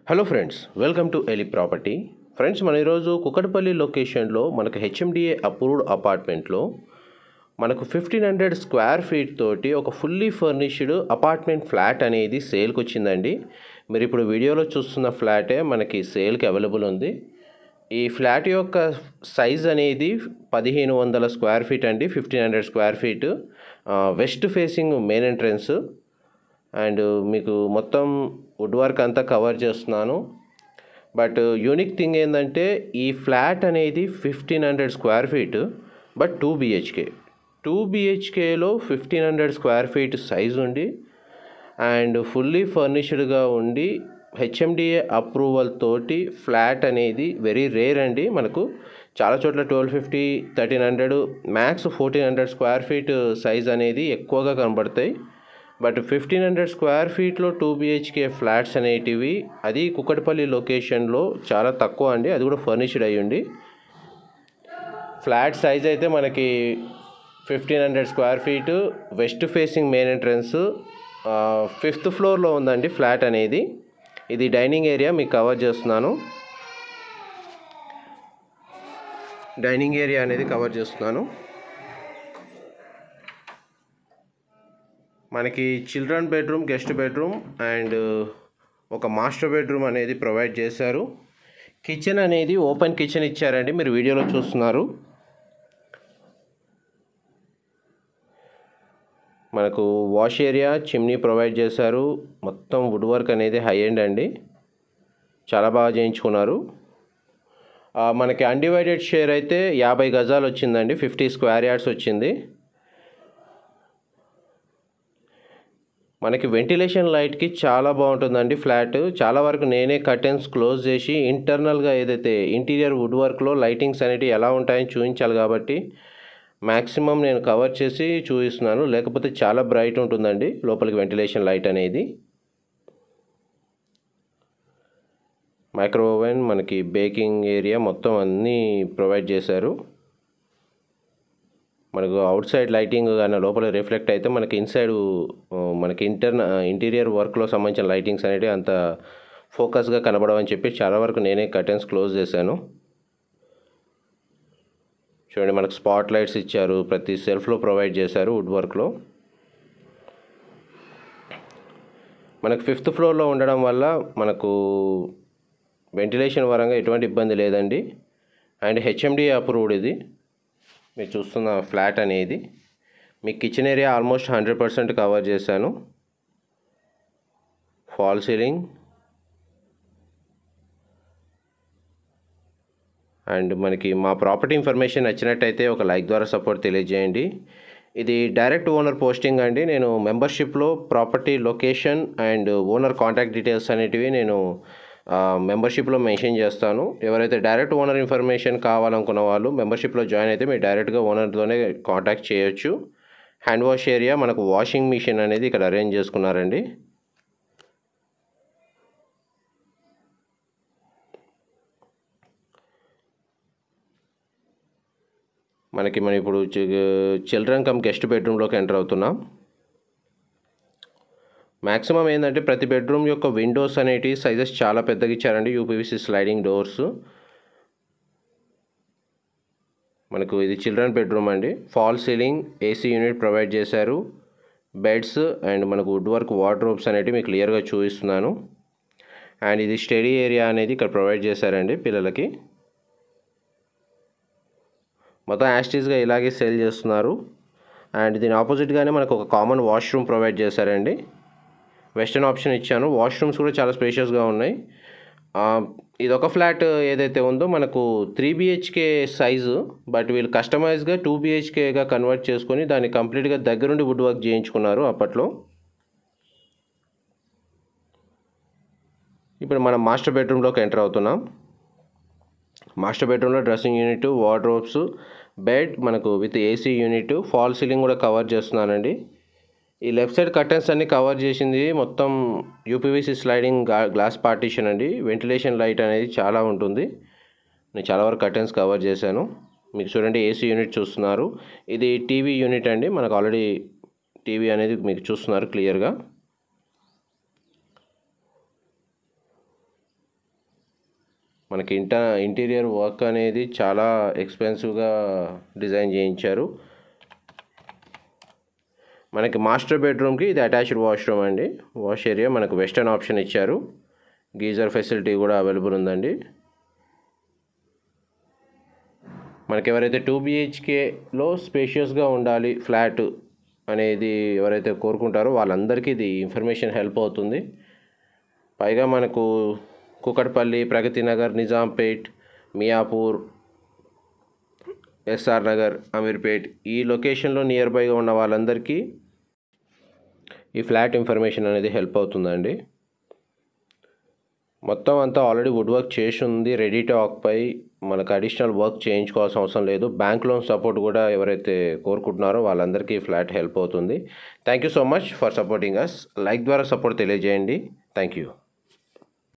hello friends welcome to ఎలి property friends మన ఈరోజు కుకట్పల్లి లొకేషన్లో మనకు హెచ్ఎండిఏ అప్రూవ్డ్ అపార్ట్మెంట్లో మనకు ఫిఫ్టీన్ హండ్రెడ్ స్క్వేర్ ఫీట్ తోటి ఒక ఫుల్లీ ఫర్నిష్డ్ అపార్ట్మెంట్ ఫ్లాట్ అనేది సేల్కి వచ్చిందండి మీరు ఇప్పుడు వీడియోలో చూస్తున్న ఫ్లాటే మనకి సేల్కి అవైలబుల్ ఉంది ఈ ఫ్లాట్ యొక్క సైజ్ అనేది పదిహేను వందల స్క్వేర్ ఫీట్ అండి fifteen hundred square feet west facing main entrance and మీకు మొత్తం వుడ్ వర్క్ అంతా కవర్ చేస్తున్నాను బట్ యూనిక్ థింగ్ ఏంటంటే ఈ ఫ్లాట్ అనేది fifteen hundred square feet but two BHK two బిహెచ్కేలో fifteen hundred square feet size ఉండి అండ్ ఫుల్లీ ఫర్నిష్డ్గా ఉండి హెచ్ఎండిఏ అప్రూవల్ తోటి ఫ్లాట్ అనేది వెరీ రేర్ అండి మనకు చాలా చోట్ల twelve fifty thirteen hundred max fourteen hundred square feet size అనేది ఎక్కువగా కనబడతాయి బట్ ఫిఫ్టీన్ హండ్రెడ్ స్క్వేర్ ఫీట్లో టూ బిహెచ్కే ఫ్లాట్స్ అనేటివి అది కుక్కటిపల్లి లొకేషన్లో చాలా తక్కువ అండి అది కూడా ఫర్నిష్డ్ అయ్యి ఉండి ఫ్లాట్ సైజ్ అయితే మనకి fifteen hundred square feet west facing main entrance fifth ఫ్లోర్లో ఉందండి ఫ్లాట్ అనేది ఇది డైనింగ్ ఏరియా మీకు కవర్ చేస్తున్నాను డైనింగ్ ఏరియా అనేది కవర్ చేస్తున్నాను మనకి children bedroom guest bedroom and ఒక మాస్టర్ బెడ్రూమ్ అనేది ప్రొవైడ్ చేశారు కిచెన్ అనేది ఓపెన్ కిచెన్ ఇచ్చారండి మీరు వీడియోలో చూస్తున్నారు మనకు వాష్ ఏరియా చిమ్నీ ప్రొవైడ్ చేశారు మొత్తం వుడ్ వర్క్ అనేది హై ఎండ్ అండి చాలా బాగా చేయించుకున్నారు మనకి అన్డివైడెడ్ షేర్ అయితే యాభై గజాలు వచ్చిందండి ఫిఫ్టీ స్క్వేర్ యార్డ్స్ వచ్చింది మనకి వెంటిలేషన్ లైట్కి చాలా బాగుంటుందండి ఫ్లాట్ చాలా వరకు నేనే కర్టెన్స్ క్లోజ్ చేసి ఇంటర్నల్గా ఏదైతే ఇంటీరియర్ వుడ్ వర్క్లో లైటింగ్స్ అనేవి ఎలా ఉంటాయని చూపించాలి కాబట్టి మ్యాక్సిమం నేను కవర్ చేసి చూపిస్తున్నాను లేకపోతే చాలా బ్రైట్ ఉంటుందండి లోపలికి వెంటిలేషన్ లైట్ అనేది మైక్రో ఓవెన్ మనకి బేకింగ్ ఏరియా మొత్తం అన్నీ ప్రొవైడ్ చేశారు మనకు అవుట్ సైడ్ లైటింగ్ కానీ లోపల రిఫ్లెక్ట్ అయితే మనకి ఇన్సైడ్ మనకి ఇంటర్న ఇంటీరియర్ వర్క్లో సంబంధించిన లైటింగ్స్ అనేవి అంత ఫోకస్గా కనబడవని చెప్పి చాలా వరకు నేనే కర్టెన్స్ క్లోజ్ చేశాను చూడండి మనకు స్పాట్ లైట్స్ ఇచ్చారు ప్రతి సెల్ఫ్లో ప్రొవైడ్ చేశారు వుడ్ వర్క్లో మనకు ఫిఫ్త్ ఫ్లోర్లో ఉండడం వల్ల మనకు వెంటిలేషన్ పరంగా ఎటువంటి ఇబ్బంది లేదండి అండ్ హెచ్ఎండి అప్రూవ్డ్ ఇది మీరు చూస్తున్న ఫ్లాట్ అనేది మీ kitchen area almost hundred percent cover చేశాను ఫాల్ సీలింగ్ అండ్ మనకి మా ప్రాపర్టీ ఇన్ఫర్మేషన్ నచ్చినట్టయితే ఒక లైక్ ద్వారా సపోర్ట్ తెలియజేయండి ఇది డైరెక్ట్ ఓనర్ పోస్టింగ్ అండి నేను మెంబర్షిప్లో property location and owner contact details అనేటివి నేను మెంబర్షిప్లో మెన్షన్ చేస్తాను ఎవరైతే డైరెక్ట్ ఓనర్ ఇన్ఫర్మేషన్ కావాలనుకున్న వాళ్ళు మెంబర్షిప్లో జాయిన్ అయితే మీరు డైరెక్ట్గా ఓనర్తోనే కాంటాక్ట్ చేయొచ్చు హ్యాండ్ వాష్ ఏరియా మనకు వాషింగ్ మిషన్ అనేది ఇక్కడ అరేంజ్ చేసుకున్నారండి మనకి మనం ఇప్పుడు చిల్డ్రన్ కమ్ గెస్ట్ బెడ్రూమ్లోకి ఎంటర్ అవుతున్నాం మ్యాక్సిమం ఏంటంటే ప్రతి బెడ్రూమ్ యొక్క విండోస్ అనేటి సైజెస్ చాలా పెద్దగా ఇచ్చారండి యూపీవీసీ స్లైడింగ్ డోర్స్ మనకు ఇది చిల్డ్రన్ బెడ్రూమ్ అండి fall ceiling AC unit provide చేశారు బెడ్స్ అండ్ మనకు వుడ్ వర్క్ వార్డ్రోబ్స్ అనేవి మీకు క్లియర్గా చూపిస్తున్నాను అండ్ ఇది స్టడీ ఏరియా అనేది ఇక్కడ ప్రొవైడ్ చేశారండి పిల్లలకి మొత్తం యాస్టీస్గా ఇలాగే సేల్ చేస్తున్నారు అండ్ దీని ఆపోజిట్గానే మనకు ఒక కామన్ వాష్రూమ్ ప్రొవైడ్ చేశారండి వెస్టర్న్ ఆప్షన్ ఇచ్చాను వాష్రూమ్స్ కూడా చాలా స్పేషియస్గా ఉన్నాయి ఇది ఒక ఫ్లాట్ ఏదైతే ఉందో మనకు త్రీ బిహెచ్కే సైజు బట్ వీళ్ళు కస్టమైజ్గా టూ బిహెచ్కేగా కన్వర్ట్ చేసుకొని దాన్ని కంప్లీట్గా దగ్గరుండి వుడ్ వర్క్ చేయించుకున్నారు అప్పట్లో ఇప్పుడు మనం మాస్టర్ బెడ్రూమ్లోకి ఎంటర్ అవుతున్నాం మాస్టర్ బెడ్రూమ్లో డ్రెస్సింగ్ యూనిట్ వార్డ్రోబ్స్ బెడ్ మనకు with AC unit fall ceiling కూడా కవర్ చేస్తున్నానండి ఈ లెఫ్ట్ సైడ్ కర్టన్స్ అన్ని కవర్ చేసింది మొత్తం యూపీవీసీ స్లైడింగ్ గ్లాస్ పార్టీషన్ అండి వెంటిలేషన్ లైట్ అనేది చాలా ఉంటుంది నేను చాలా వరకు కర్టన్స్ కవర్ చేశాను మీకు చూడండి ఏసీ యూనిట్ చూస్తున్నారు ఇది టీవీ యూనిట్ అండి మనకు ఆల్రెడీ టీవీ అనేది మీకు చూస్తున్నారు క్లియర్గా మనకి ఇంట ఇంటీరియర్ వర్క్ అనేది చాలా ఎక్స్పెన్సివ్గా డిజైన్ చేయించారు మనకి మాస్టర్ బెడ్రూమ్కి ఇది అటాచ్డ్ వాష్రూమ్ అండి వాష్ ఏరియా మనకు వెస్టర్న్ ఆప్షన్ ఇచ్చారు గీజర్ ఫెసిలిటీ కూడా అవైలబుల్ ఉందండి మనకి ఎవరైతే టూ బిహెచ్కేలో స్పేషియస్గా ఉండాలి ఫ్లాట్ అనేది ఎవరైతే కోరుకుంటారో వాళ్ళందరికీ ఇది ఇన్ఫర్మేషన్ హెల్ప్ అవుతుంది పైగా మనకు కుకట్పల్లి ప్రగతి నగర్ నిజాంపేట్ మియాపూర్ ఎస్ఆర్ నగర్ అమీర్పేట్ ఈ లొకేషన్లో నియర్ బైగా ఉన్న వాళ్ళందరికీ ఈ ఫ్లాట్ ఇన్ఫర్మేషన్ అనేది హెల్ప్ అవుతుందండి మొత్తం అంతా ఆల్రెడీ వుడ్ వర్క్ చేసి ఉంది రెడీ టు ఆక్పై మనకు అడిషనల్ వర్క్ చేయించుకోవాల్సిన అవసరం లేదు బ్యాంక్ లోన్ సపోర్ట్ కూడా ఎవరైతే కోరుకుంటున్నారో వాళ్ళందరికీ ఈ ఫ్లాట్ హెల్ప్ అవుతుంది thank you so much for supporting us like ద్వారా సపోర్ట్ తెలియజేయండి థ్యాంక్ యూ